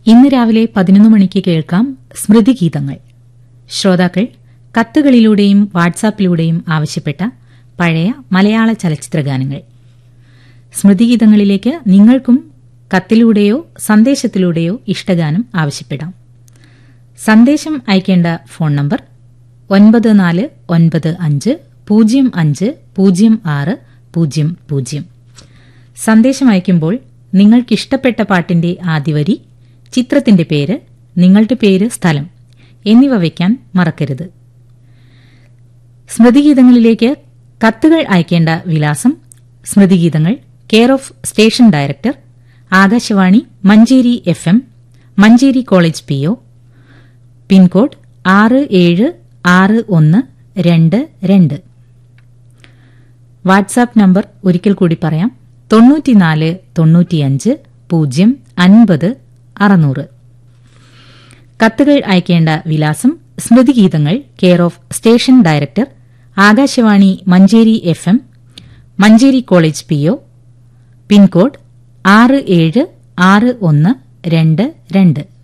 ഇന്ന് രാവിലെ പതിനൊന്ന് മണിക്ക് കേൾക്കാം സ്മൃതിഗീതങ്ങൾ ശ്രോതാക്കൾ കത്തുകളിലൂടെയും വാട്സാപ്പിലൂടെയും ആവശ്യപ്പെട്ട പഴയ മലയാള ചലച്ചിത്ര ഗാനങ്ങൾ സ്മൃതിഗീതങ്ങളിലേക്ക് നിങ്ങൾക്കും കത്തിലൂടെയോ സന്ദേശത്തിലൂടെയോ ഇഷ്ടഗാനം ആവശ്യപ്പെടാം സന്ദേശം അയക്കേണ്ട ഫോൺ നമ്പർ ഒൻപത് നാല് ഒൻപത് അഞ്ച് പൂജ്യം അഞ്ച് പൂജ്യം ആറ് പൂജ്യം പൂജ്യം സന്ദേശം അയക്കുമ്പോൾ നിങ്ങൾക്കിഷ്ടപ്പെട്ട പാട്ടിന്റെ ആദ്യവരി ചിത്രത്തിന്റെ പേര് നിങ്ങളുടെ പേര് സ്ഥലം എന്നിവ വയ്ക്കാൻ മറക്കരുത് സ്മൃതിഗീതങ്ങളിലേക്ക് കത്തുകൾ അയക്കേണ്ട വിലാസം സ്മൃതിഗീതങ്ങൾ care of station director Akashvani Manjeri F M Manjeri college P O pin code ആറ് ഏഴ് ആറ് ഒന്ന് രണ്ട് രണ്ട് വാട്സാപ്പ് നമ്പർ ഒരിക്കൽ കൂടി പറയാം തൊണ്ണൂറ്റിനാല് തൊണ്ണൂറ്റിയഞ്ച് പൂജ്യം അൻപത് അറുന്നൂറ് കത്തുകൾ അയക്കേണ്ട വിലാസം സ്മൃതിഗീതങ്ങൾ care of station director Akashvani Manjeri F M Manjeri college P O pin code ആറ് ഏഴ് ആറ് ഒന്ന് രണ്ട് രണ്ട്